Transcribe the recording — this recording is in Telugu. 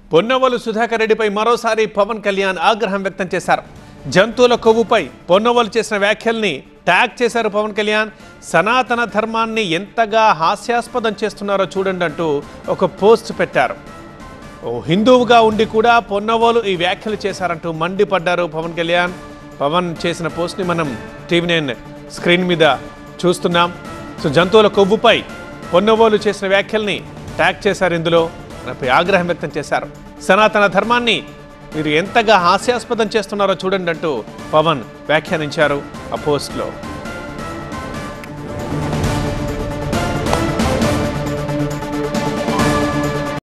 పొన్నవలు సుధాకర్ రెడ్డిపై మరోసారి పవన్ కళ్యాణ్ ఆగ్రహం వ్యక్తం చేశారు జంతువుల కొవ్వుపై పొన్నవలు చేసిన వ్యాఖ్యల్ని ట్యాగ్ చేశారు పవన్ కళ్యాణ్ సనాతన ధర్మాన్ని ఎంతగా హాస్యాస్పదం చేస్తున్నారో చూడండి అంటూ ఒక పోస్ట్ పెట్టారు ఓ హిందువుగా ఉండి కూడా పొన్నవోలు ఈ వ్యాఖ్యలు చేశారంటూ మండిపడ్డారు పవన్ కళ్యాణ్ పవన్ చేసిన పోస్ట్ని మనం టీవీ నైన్ స్క్రీన్ మీద చూస్తున్నాం సో జంతువుల కొవ్వుపై పొన్నవోలు చేసిన వ్యాఖ్యల్ని ట్యాగ్ చేశారు ఇందులో మనపై ఆగ్రహం వ్యక్తం చేశారు సనాతన ధర్మాన్ని మీరు ఎంతగా హాస్యాస్పదం చేస్తున్నారో చూడండి అంటూ పవన్ వ్యాఖ్యానించారు ఆ పోస్ట్లో